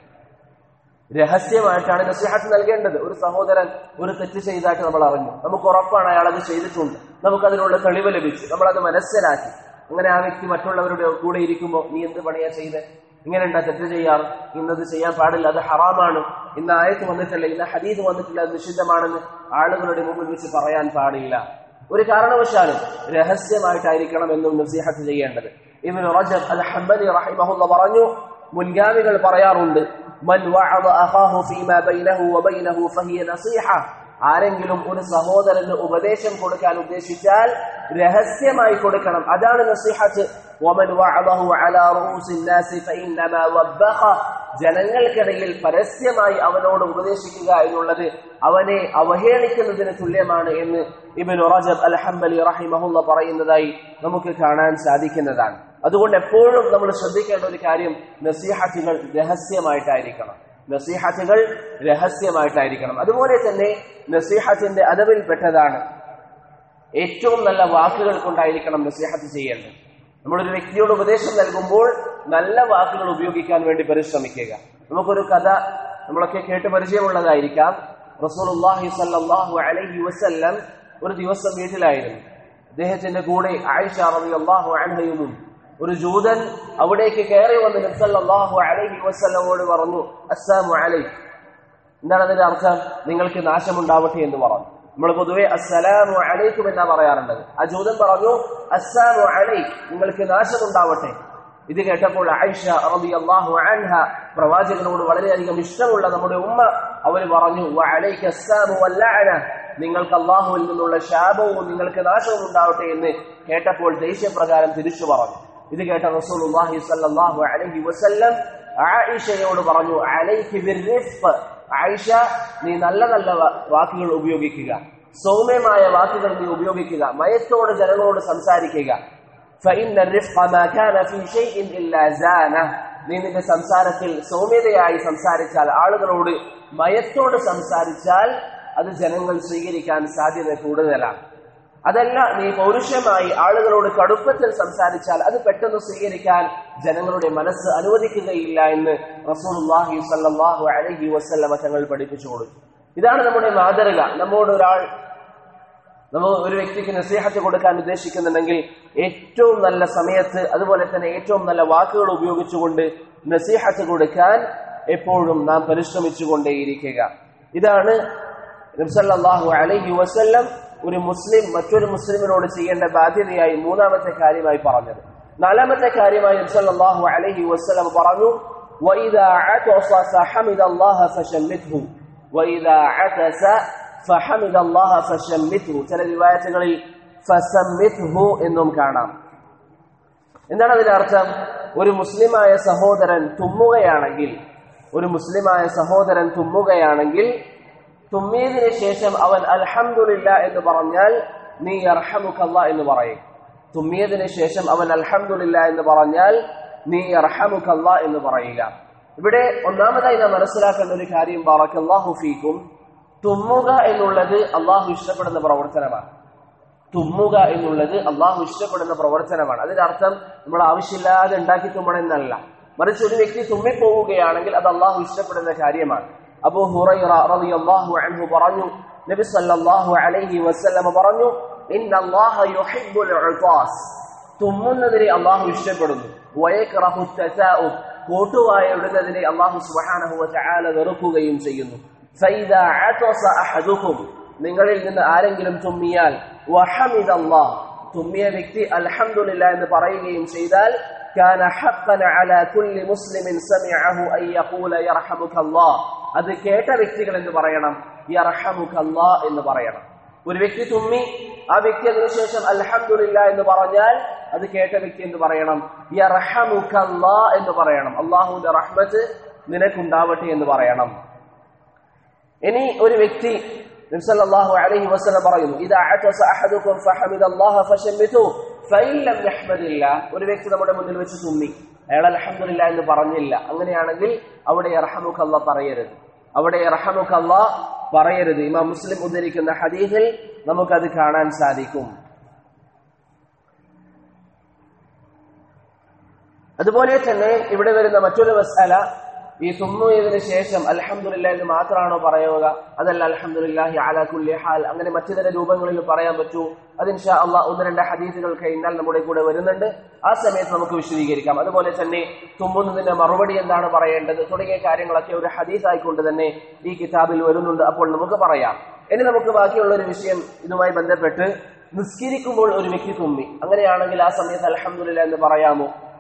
Speaker 1: രഹസ്യമായിട്ടാണ് നസീഹത്ത് നൽകേണ്ടത് ഒരു സഹോദരൻ ഒരു തെറ്റ് ചെയ്തായിട്ട് നമ്മൾ അറിഞ്ഞു നമുക്ക് ഉറപ്പാണ് അയാൾ അത് ചെയ്തിട്ടുണ്ട് നമുക്കതിനുള്ള തെളിവ് ലഭിച്ചു നമ്മളത് മനസ്സിലാക്കി അങ്ങനെ ആ വ്യക്തി മറ്റുള്ളവരുടെ കൂടെ ഇരിക്കുമ്പോൾ നീ എന്ത് പണിയാ ചെയ്ത് ഇങ്ങനെ ഉണ്ടാ തെറ്റ് ചെയ്യാറ് ഇന്നത് ചെയ്യാൻ പാടില്ല അത് ഹറാമാണ് ഇന്ന് ആയത്ത് വന്നിട്ടില്ല ഇന്ന് ഹദീദ് വന്നിട്ടില്ല അത് നിഷിദ്ധമാണെന്ന് ആളുകളുടെ മുമ്പിൽ വെച്ച് പറയാൻ പാടില്ല ഒരു കാരണവശാലും രഹസ്യമായിട്ടായിരിക്കണം എന്നും നസീഹത്ത് ചെയ്യേണ്ടത് ഇവൻ റജബ് അൽ ഹംബലി റഹിമഹുല്ല പറഞ്ഞു മുൻഗാമികൾ പറയാറുണ്ട് മൻ വഅദ അഖാഹു ഫീമാ ബൈനഹു വബൈനഹു ഫഹിയ നസീഹ ആരെങ്കിലും ഒരു സഹോദരന് ഉപദേശം കൊടുക്കാൻ ഉദ്ദേശിച്ചാൽ രഹസ്യമായി കൊടുക്കണം അതാണ് നസീഹത്ത് വമൻ വഅദഹു അലാ റൂസിൻ നാസി ഫഇന്നമാ വബ്ബഖ ജനങ്ങൾക്കിടയിൽ പരസ്യമായി അവനോട് ഉപദേശിക്കുക എന്നുള്ളത് അവനെ അവഹേളിക്കുന്നതിന് തുല്യമാണ് എന്ന് ഇബ്നു റജബ് അൽ ഹംബലി റഹിമഹുല്ല പറയുന്നതായി നമുക്ക് കാണാൻ സാധിക്കുന്നതാണ് അതുകൊണ്ട് എപ്പോഴും നമ്മൾ ശ്രദ്ധിക്കേണ്ട ഒരു കാര്യം നസീഹത്തുകൾ രഹസ്യമായിട്ടായിരിക്കണം നസീഹത്തുകൾ രഹസ്യമായിട്ടായിരിക്കണം അതുപോലെ തന്നെ നസീഹത്തിന്റെ അതവിൽപ്പെട്ടതാണ് ഏറ്റവും നല്ല വാക്കുകൾ കൊണ്ടായിരിക്കണം നസീഹത്ത് ചെയ്യേണ്ടത് നമ്മളൊരു വ്യക്തിയോട് ഉപദേശം നൽകുമ്പോൾ നല്ല വാക്കുകൾ ഉപയോഗിക്കാൻ വേണ്ടി പരിശ്രമിക്കുക നമുക്കൊരു കഥ നമ്മളൊക്കെ കേട്ട് പരിചയമുള്ളതായിരിക്കാം റസൂലുള്ളാഹി സല്ലല്ലാഹു അലൈഹി വസല്ലം ഒരു ദിവസം വീട്ടിലായിരുന്നു അദ്ദേഹത്തിന്റെ കൂടെ ആയിഷ റളിയല്ലാഹു അൻഹയും ഒരു ജൂതൻ അവിടേക്ക് കയറി വന്ന് നബ്സല്ലാഹു അലൈഹി വസല്ലമോട് പറഞ്ഞു അസ്സാമു അലൈ എന്താണ് അതിന്റെ അർത്ഥം നിങ്ങൾക്ക് നാശമുണ്ടാവട്ടെ എന്ന് പറഞ്ഞു നമ്മൾ പൊതുവെ അസ്സലാമു അലൈക്കും എന്നാ പറയാറുള്ളത് ആ ജൂതൻ പറഞ്ഞു അസ്സാമു അലൈ നിങ്ങൾക്ക് നാശമുണ്ടാവട്ടെ ഇത് കേട്ടപ്പോൾ ആയിഷ റളിയല്ലാഹു അൻഹ പ്രവാചകനോട് വളരെയധികം ഇഷ്ടമുള്ള നമ്മുടെ ഉമ്മ അവർ പറഞ്ഞു വഅലൈക അസ്സാമു വല്ലഅന നിങ്ങൾക്ക് അള്ളാഹുവിൽ നിന്നുള്ള ശാപവും നിങ്ങൾക്ക് നാശവും ഉണ്ടാവട്ടെ എന്ന് കേട്ടപ്പോൾ ദേഷ്യപ്രകാരം തിരിച്ചു പറഞ്ഞു ഇത് കേട്ട റസൂലുള്ളാഹി സ്വല്ലല്ലാഹു അലൈഹി വസല്ലം ആയിഷയോട് പറഞ്ഞു അലൈഹി ബിർറിഫ്ഖ് ആയിഷ നീ നല്ല നല്ല വാക്കുകൾ ഉപയോഗിക്കുക സൗമ്യമായ വാക്കുകൾ നീ ഉപയോഗിക്കുക മയത്തോട് ജനങ്ങളോട് സംസാരിക്കുക فإن الرفق ما كان في شيء إلا زانه നീ നിന്റെ സംസാരത്തിൽ സൗമ്യതയായി സംസാരിച്ചാൽ ആളുകളോട് മയത്തോട് സംസാരിച്ചാൽ അത് ജനങ്ങൾ സ്വീകരിക്കാൻ സാധ്യത കൂടുതലാണ് അതല്ല നീ പൗരുഷമായി ആളുകളോട് കടുപ്പത്തിൽ സംസാരിച്ചാൽ അത് പെട്ടെന്ന് സ്വീകരിക്കാൻ ജനങ്ങളുടെ മനസ്സ് അനുവദിക്കുകയില്ല എന്ന് റസൂലുള്ളാഹി സല്ലല്ലാഹു അലൈഹി വസല്ലമ തങ്ങൾ പഠിപ്പിച്ചു കൊടുത്തു ഇതാണ് നമ്മുടെ മാതൃക നമ്മോട് ഒരാൾ നമ്മൾ ഒരു വ്യക്തിക്ക് നസീഹത്ത് കൊടുക്കാൻ ഉദ്ദേശിക്കുന്നുണ്ടെങ്കിൽ ഏറ്റവും നല്ല സമയത്ത് അതുപോലെ തന്നെ ഏറ്റവും നല്ല വാക്കുകൾ ഉപയോഗിച്ചുകൊണ്ട് നസീഹത്ത് കൊടുക്കാൻ എപ്പോഴും നാം പരിശ്രമിച്ചുകൊണ്ടേയിരിക്കുക ഇതാണ് നബ്സല്ലാഹു അലൈഹി വസല്ലം ഒരു മുസ്ലിം മറ്റൊരു മുസ്ലിമിനോട് ചെയ്യേണ്ട ബാധ്യതയായി മൂന്നാമത്തെ കാര്യമായി പറഞ്ഞത് നാലാമത്തെ കാര്യമായി നബ്സല്ലാഹു അലൈഹി വസല്ലം പറഞ്ഞു وإذا عطس فحمد الله فشمته وإذا عطس فحمد الله فشمته ചില റിവായത്തുകളിൽ ഫസമ്മിത്ഹു എന്നും കാണാം എന്താണ് അതിന്റെ അർത്ഥം ഒരു മുസ്ലിമായ സഹോദരൻ തുമ്മുകയാണെങ്കിൽ ഒരു മുസ്ലിമായ സഹോദരൻ തുമ്മുകയാണെങ്കിൽ തുമ്മിയതിനു ശേഷം അവൻ അൽഹംദുലില്ല എന്ന് പറഞ്ഞാൽ നീ അർഹമുഖല്ല എന്ന് പറയും തുമ്മിയതിനു ശേഷം അവൻ അൽഹംദുലില്ല എന്ന് പറഞ്ഞാൽ നീ അർഹമുഖല്ല എന്ന് പറയുക ഇവിടെ ഒന്നാമതായി നാം മനസ്സിലാക്കേണ്ട ഒരു കാര്യം ബാറക്കല്ലാഹു ഫീക്കും തുമ്മുക എന്നുള്ളത് അള്ളാഹു ഇഷ്ടപ്പെടുന്ന പ്രവർത്തനമാണ് തുമ്മുക എന്നുള്ളത് അള്ളാഹു ഇഷ്ടപ്പെടുന്ന പ്രവർത്തനമാണ് അതിന്റെ അർത്ഥം നമ്മൾ ആവശ്യമില്ലാതെ ഉണ്ടാക്കി തുമ്മണമെന്നല്ല മറിച്ച് ഒരു വ്യക്തി തുമ്മിപ്പോവുകയാണെങ്കിൽ അത് അള്ളാഹു ഇഷ്ടപ്പെടുന്ന കാര്യമാണ് അബൂ ഹുറൈറ റളിയല്ലാഹു അൻഹു പറഞ്ഞു നബി സല്ലല്ലാഹു അലൈഹി വസല്ലമ പറഞ്ഞു ഇന്നല്ലാഹ യുഹിബ്ബുൽ ഉതാസ് തുമ്മുന്നതിനെ അള്ളാഹു ഇഷ്ടപ്പെടുന്നു വയക്റഹു തസാഉബ് കോട്ടുവായ ഇടുന്നതിനെ അള്ളാഹു സുബ്ഹാനഹു വതആല വെറുക്കുകയും ചെയ്യുന്നു ഫൈദാ അതസ അഹദുക്കും നിങ്ങളിൽ നിന്ന് ആരെങ്കിലും തുമ്മിയാൽ വഹമിദല്ലാഹ് തുമ്മിയ വ്യക്തി അൽഹംദുലില്ലാ എന്ന് പറയുകയും ചെയ്താൽ كان حقا على كل مسلم سمعه ان يقول يرحمك الله അത് കേട്ട വ്യക്തികൾ എന്ന് പറയണം യർഹമുക അല്ലാഹ് എന്ന് പറയണം ഒരു വ്യക്തി തുമ്മി ആ വ്യക്തി അതിനുശേഷം അൽഹംദുലില്ല എന്ന് പറഞ്ഞാൽ അത് കേട്ട വ്യക്തി എന്ന് പറയണം യർഹമുക അല്ലാഹ് എന്ന് പറയണം അള്ളാഹുവിന്റെ റഹ്മത്ത് നിനക്കുണ്ടാവട്ടെ എന്ന് പറയണം ഇനി ഒരു വ്യക്തി നബ്സല്ലാഹു അലൈഹി വസല്ലം പറയുന്നു ഇതാ അഅതസ അഹദുക്കും ഫഹമിദല്ലാഹ ഫശമ്മിതു ഫഇൻ ലം യഹ്മദില്ല ഒരു വ്യക്തി നമ്മുടെ മുന്നിൽ വെച്ച് തുമ്മി അയാൾ അൽഹംദുലില്ലാ എന്ന് പറഞ്ഞില്ല അങ്ങനെയാണെങ്കിൽ അവിടെ യർഹമുഖല്ല പറയരുത് അവിടെ യർഹമുഖല്ല പറയരുത് ഇമാം മുസ്ലിം ഉദ്ധരിക്കുന്ന ഹദീസിൽ നമുക്കത് കാണാൻ സാധിക്കും അതുപോലെ തന്നെ ഇവിടെ വരുന്ന മറ്റൊരു മസാല ഈ തുമ്മുയതിനു ശേഷം അൽഹംദുലില്ല എന്ന് മാത്രമാണോ പറയുക അതല്ല അൽഹംദുലില്ലാഹി അലാ കുല്ലി ഹാൽ അങ്ങനെ മറ്റു തര രൂപങ്ങളിൽ പറയാൻ പറ്റൂ അത് ഇൻഷാ അള്ളാഹ് ഒന്ന് രണ്ട് ഹദീസുകൾ കഴിഞ്ഞാൽ നമ്മുടെ കൂടെ വരുന്നുണ്ട് ആ സമയത്ത് നമുക്ക് വിശദീകരിക്കാം അതുപോലെ തന്നെ തുമ്മുന്നതിന്റെ മറുപടി എന്താണ് പറയേണ്ടത് തുടങ്ങിയ കാര്യങ്ങളൊക്കെ ഒരു ഹദീസായിക്കൊണ്ട് തന്നെ ഈ കിതാബിൽ വരുന്നുണ്ട് അപ്പോൾ നമുക്ക് പറയാം ഇനി നമുക്ക് ബാക്കിയുള്ള ഒരു വിഷയം ഇതുമായി ബന്ധപ്പെട്ട് നിസ്കരിക്കുമ്പോൾ ഒരു വ്യക്തി തുമ്മി അങ്ങനെയാണെങ്കിൽ ആ സമയത്ത് അൽഹംദുലില്ല എന്ന് പറയാമോ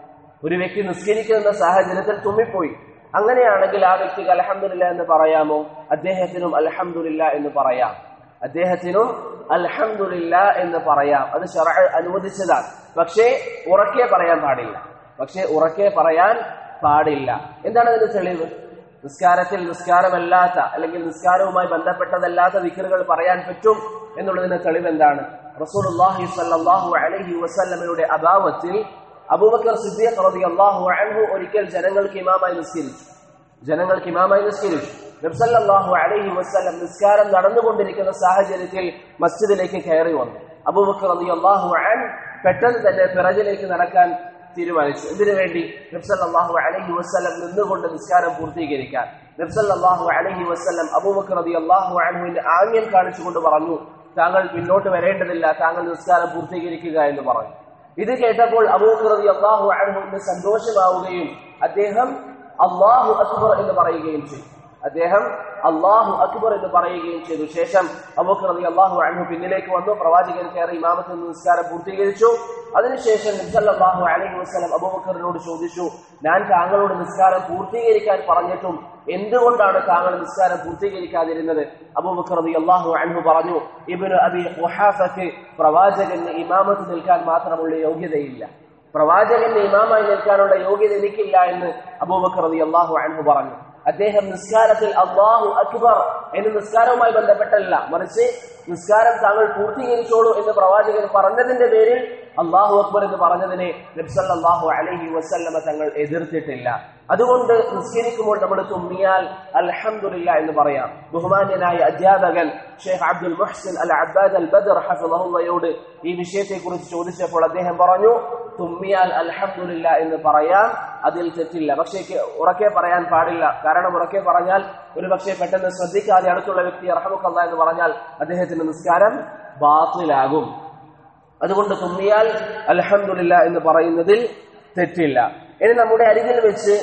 Speaker 1: ഒരു വ്യക്തി നിസ്കരിക്കുന്ന സാഹചര്യത്തിൽ തുമ്മിപ്പോയി അങ്ങനെയാണെങ്കിൽ ആ വ്യക്തിക്ക് അലഹമില്ല എന്ന് പറയാമോ അദ്ദേഹത്തിനും അലഹമില്ല എന്ന് പറയാം അദ്ദേഹത്തിനും അൽഹംദുലില്ല എന്ന് പറയാം അത് ഷറ അനുവദിച്ചതാണ് പക്ഷേ ഉറക്കെ പറയാൻ പാടില്ല പക്ഷേ ഉറക്കെ പറയാൻ പാടില്ല എന്താണ് അതിന്റെ തെളിവ് നിസ്കാരത്തിൽ നിസ്കാരമല്ലാത്ത അല്ലെങ്കിൽ നിസ്കാരവുമായി ബന്ധപ്പെട്ടതല്ലാത്ത വിക്കറുകൾ പറയാൻ പറ്റും എന്നുള്ളതിന്റെ തെളിവ് എന്താണ് റസൂലുള്ളാഹി സ്വല്ലല്ലാഹു അലൈഹി വസല്ലമയുടെ അഭാവത്തിൽ അബൂബക്കർ സിദ്ദീഖ് റളിയല്ലാഹു അൻഹു ഒരിക്കൽ ജനങ്ങൾക്ക് ഇമാമായി നിസ്കരിച്ചു ജനങ്ങൾക്ക് ഇമാമായി നിസ്കരിച്ചു നബ്സല്ലാഹു അലൈഹി വസ്ലം നിസ്കാരം നടന്നുകൊണ്ടിരിക്കുന്ന സാഹചര്യത്തിൽ മസ്ജിദിലേക്ക് കയറി വന്നു അബൂബക്കർ റളിയല്ലാഹു അൻ പെട്ടെന്ന് തന്നെ പിറകിലേക്ക് നടക്കാൻ തീരുമാനിച്ചു എന്തിനു വേണ്ടി നബ്സല്ലാഹു അലൈഹി വസ്ലം നിന്നുകൊണ്ട് നിസ്കാരം പൂർത്തീകരിക്കാൻ നബ്സല്ലാഹു അലൈഹി വസ്ലം അബൂബക്കർ റളിയല്ലാഹു അൻഹുവിന്റെ ആംഗ്യം കാണിച്ചുകൊണ്ട് പറഞ്ഞു താങ്കൾ പിന്നോട്ട് വരേണ്ടതില്ല താങ്കൾ നിസ്കാരം പൂർത്തീകരിക്കുക എന്ന് പറഞ്ഞു ഇത് കേട്ടപ്പോൾ അബൂബക്കർ റളിയല്ലാഹു അൻഹുവിന് സന്തോഷമാവുകയും അദ്ദേഹം അള്ളാഹു അക്ബർ എന്ന് പറയുകയും ചെയ്തു അദ്ദേഹം അള്ളാഹു അക്ബർ എന്ന് പറയുകയും ചെയ്തു ശേഷം അബൂക്കർ അലി അള്ളാഹു അൻഹു പിന്നിലേക്ക് വന്നു പ്രവാചകൻ കയറി ഇമാമത്തിൽ നിന്ന് നിസ്കാരം പൂർത്തീകരിച്ചു അതിനുശേഷം നബ്സല്ലാഹു അലൈഹി വസ്ലം അബൂബക്കറിനോട് ചോദിച്ചു ഞാൻ താങ്കളോട് നിസ്കാരം പൂർത്തീകരിക്കാൻ പറഞ്ഞിട്ടും എന്തുകൊണ്ടാണ് താങ്കൾ നിസ്കാരം പൂർത്തീകരിക്കാതിരുന്നത് അബൂബക്കർ അലി അള്ളാഹു അൻഹു പറഞ്ഞു ഇബിന് അബി ഖുഹാഫക്ക് പ്രവാചകന് ഇമാമത്ത് നിൽക്കാൻ മാത്രമുള്ള യോഗ്യതയില്ല പ്രവാചകന്റെ ഇമാമായി നിൽക്കാനുള്ള യോഗ്യത എനിക്കില്ല എന്ന് അബൂബക്കർ അലി അള്ളാഹു അൻഹു പറഞ്ഞു അദ്ദേഹം നിസ്കാരത്തിൽ അള്ളാഹു അക്ബർ എന്ന് നിസ്കാരവുമായി ബന്ധപ്പെട്ടല്ല മറിച്ച് നിസ്കാരം താങ്കൾ പൂർത്തീകരിച്ചോളൂ എന്ന് പ്രവാചകൻ പറഞ്ഞതിന്റെ പേരിൽ അള്ളാഹു അക്ബർ എന്ന് പറഞ്ഞതിനെ നബ്സല്ലാഹു അലൈഹി വസല്ലമ തങ്ങൾ എതിർത്തിട്ടില്ല അതുകൊണ്ട് നിസ്കരിക്കുമ്പോൾ നമ്മൾ തുമ്മിയാൽ അൽഹംദുലില്ല എന്ന് പറയാം ബഹുമാന്യനായ അധ്യാപകൻ ഷെയ്ഖ് അബ്ദുൽ മുഹ്സിൻ അൽ അബ്ബാദ് അൽ ബദർ ഹഫിളഹുള്ളയോട് ഈ വിഷയത്തെക്കുറിച്ച് ചോദിച്ചപ്പോൾ അദ്ദേഹം പറഞ്ഞു തുമ്മിയാൽ അൽഹംദുലില്ല എന്ന് പറയാം അതിൽ തെറ്റില്ല പക്ഷേ ഉറക്കെ പറയാൻ പാടില്ല കാരണം ഉറക്കെ പറഞ്ഞാൽ ഒരു പക്ഷേ പെട്ടെന്ന് ശ്രദ്ധിക്കാതെ അടുത്തുള്ള വ്യക്തി അർഹമുക്കല്ല എന്ന് പറഞ്ഞാൽ അദ്ദേഹത്തിന്റെ നിസ്കാരം ബാത്തിലാകും അതുകൊണ്ട് തുമ്മിയാൽ അൽഹംദുലില്ല എന്ന് പറയുന്നതിൽ തെറ്റില്ല ഇനി നമ്മുടെ അരികിൽ വെച്ച്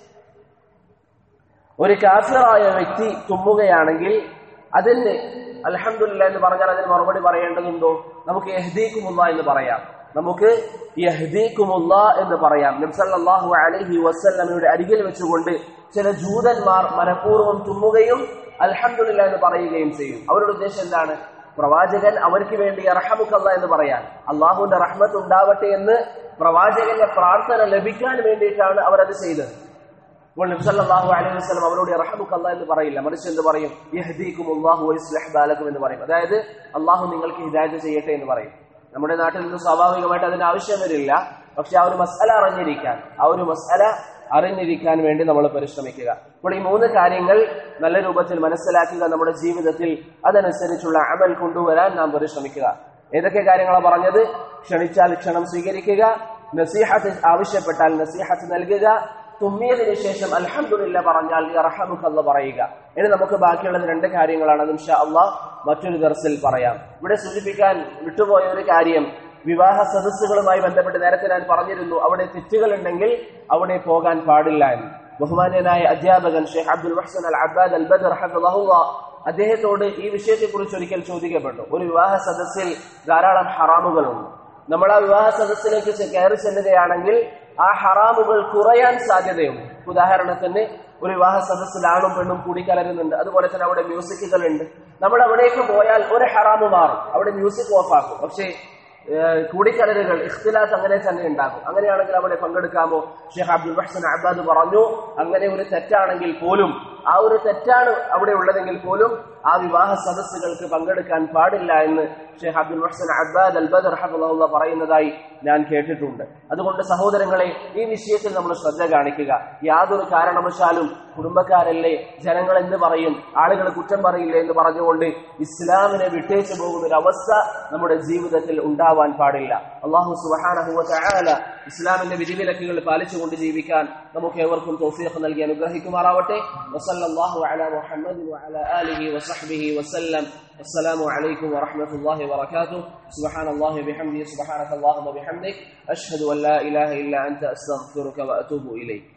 Speaker 1: ഒരു കാഫിറായ വ്യക്തി തുമ്മുകയാണെങ്കിൽ അതിന് അൽഹംദുലില്ല എന്ന് പറഞ്ഞാൽ അതിന് മറുപടി പറയേണ്ടതുണ്ടോ നമുക്ക് യഹ്ദീക്കുമുള്ള എന്ന് പറയാം നമുക്ക് യഹ്ദീക്കുമുള്ള എന്ന് പറയാം നബ്സല്ലാഹു അലൈഹി വസല്ലമയുടെ അരികിൽ വെച്ചുകൊണ്ട് ചില ജൂതന്മാർ മനഃപൂർവ്വം തുമ്മുകയും അൽഹംദുലില്ല എന്ന് പറയുകയും ചെയ്യും അവരുടെ ഉദ്ദേശം എന്താണ് പ്രവാചകൻ അവർക്ക് വേണ്ടി അർഹമുക്കല്ല എന്ന് പറയാൻ അള്ളാഹുവിന്റെ റഹ്മത്ത് ഉണ്ടാവട്ടെ എന്ന് പ്രവാചകന്റെ പ്രാർത്ഥന ലഭിക്കാൻ വേണ്ടിയിട്ടാണ് അവരത് ചെയ്തത് അപ്പോൾ നബ്സല്ലാഹു അലൈഹി വസ്ലം അവരോട് റഹമുക്കല്ല എന്ന് പറയില്ല മറിച്ച് എന്ത് പറയും യഹദീക്കും അള്ളാഹു ബാലക്കും എന്ന് പറയും അതായത് അള്ളാഹു നിങ്ങൾക്ക് ഹിദായത്ത് ചെയ്യട്ടെ എന്ന് പറയും നമ്മുടെ നാട്ടിൽ നിന്ന് സ്വാഭാവികമായിട്ട് അതിന് ആവശ്യം വരില്ല പക്ഷെ ആ ഒരു മസാല അറിഞ്ഞിരിക്കാൻ ആ ഒരു മസാല അറിഞ്ഞിരിക്കാൻ വേണ്ടി നമ്മൾ പരിശ്രമിക്കുക അപ്പോൾ ഈ മൂന്ന് കാര്യങ്ങൾ നല്ല രൂപത്തിൽ മനസ്സിലാക്കുക നമ്മുടെ ജീവിതത്തിൽ അതനുസരിച്ചുള്ള അമൽ കൊണ്ടുവരാൻ നാം പരിശ്രമിക്കുക ഏതൊക്കെ കാര്യങ്ങളാണ് പറഞ്ഞത് ക്ഷണിച്ചാൽ ക്ഷണം സ്വീകരിക്കുക നസീഹത്ത് ആവശ്യപ്പെട്ടാൽ നസീഹത്ത് നൽകുക തുമ്മിയതിനു ശേഷം അൽഹംദുലില്ല പറഞ്ഞാൽ റഹമുക്കല്ല പറയുക ഇനി നമുക്ക് ബാക്കിയുള്ളത് രണ്ട് കാര്യങ്ങളാണ് അത് ഇൻഷാ അള്ളാഹ് മറ്റൊരു ദർസിൽ പറയാം ഇവിടെ സൂചിപ്പിക്കാൻ വിട്ടുപോയ ഒരു കാര്യം വിവാഹ സദസ്സുകളുമായി ബന്ധപ്പെട്ട് നേരത്തെ ഞാൻ പറഞ്ഞിരുന്നു അവിടെ തെറ്റുകൾ ഉണ്ടെങ്കിൽ അവിടെ പോകാൻ പാടില്ല എന്ന് ബഹുമാന്യനായ അധ്യാപകൻ ഷെയ്ഖ് അബ്ദുൽ മഹ്സൻ അൽ അബ്ബാദ് അൽ ബദർ ഹഫിളഹുള്ള അദ്ദേഹത്തോട് ഈ വിഷയത്തെക്കുറിച്ച് ഒരിക്കൽ ചോദിക്കപ്പെട്ടു ഒരു വിവാഹ സദസ്സിൽ ധാരാളം ഹറാമുകളുണ്ട് നമ്മൾ ആ വിവാഹ സദസ്സിലേക്ക് കയറി ചെല്ലുകയാണെങ്കിൽ ആ ഹറാമുകൾ കുറയാൻ സാധ്യതയുണ്ട് ഉദാഹരണത്തിന് ഒരു വിവാഹ സദസ്സിൽ ആണും പെണ്ണും കൂടിക്കലരുന്നുണ്ട് അതുപോലെ തന്നെ അവിടെ മ്യൂസിക്കുകൾ ഉണ്ട് നമ്മൾ അവിടേക്ക് പോയാൽ ഒരു ഹറാമ് മാറും അവിടെ മ്യൂസിക് ഓഫാക്കും പക്ഷേ കൂടിക്കലരുകൾ ഇഖ്തിലാത്ത് അങ്ങനെ തന്നെ ഉണ്ടാകും അങ്ങനെയാണെങ്കിൽ അവിടെ പങ്കെടുക്കാമോ ഷെയ്ഖ് അബ്ദുൽ മഹ്സൻ അബ്ബാദ് പറഞ്ഞു അങ്ങനെ ഒരു തെറ്റാണെങ്കിൽ പോലും ആ ഒരു തെറ്റാണ് അവിടെ ഉള്ളതെങ്കിൽ പോലും ആ വിവാഹ സദസ്സുകൾക്ക് പങ്കെടുക്കാൻ പാടില്ല എന്ന് ഷെയ്ഖ് അബ്ദുൽ മഹ്സൻ അബ്ബാദ് അൽ ബദർ ഹഫുള്ള പറയുന്നതായി ഞാൻ കേട്ടിട്ടുണ്ട് അതുകൊണ്ട് സഹോദരങ്ങളെ ഈ വിഷയത്തിൽ നമ്മൾ ശ്രദ്ധ കാണിക്കുക യാതൊരു കാരണവശാലും കുടുംബക്കാരല്ലേ ജനങ്ങൾ എന്ന് പറയും ആളുകൾ കുറ്റം പറയില്ലേ എന്ന് പറഞ്ഞുകൊണ്ട് ഇസ്ലാമിനെ വിട്ടേച്ചു പോകുന്ന ഒരു അവസ്ഥ നമ്മുടെ ജീവിതത്തിൽ ഉണ്ടാവാൻ പാടില്ല അള്ളാഹു സുബാന ഇസ്ലാമിന്റെ വിധിവിലക്കുകൾ പാലിച്ചുകൊണ്ട് ജീവിക്കാൻ നമുക്ക് ഏവർക്കും തോഫിയൊക്കെ നൽകി അനുഗ്രഹിക്കുമാറാവട്ടെ വസല്ലാഹു അല മുഹമ്മദ് وعلى آله وصحبه وسلم السلام عليكم ورحمة الله وبركاته سبحان الله وبحمده سبحانك اللهم وبحمدك أشهد أن لا إله إلا أنت أستغفرك وأتوب إليك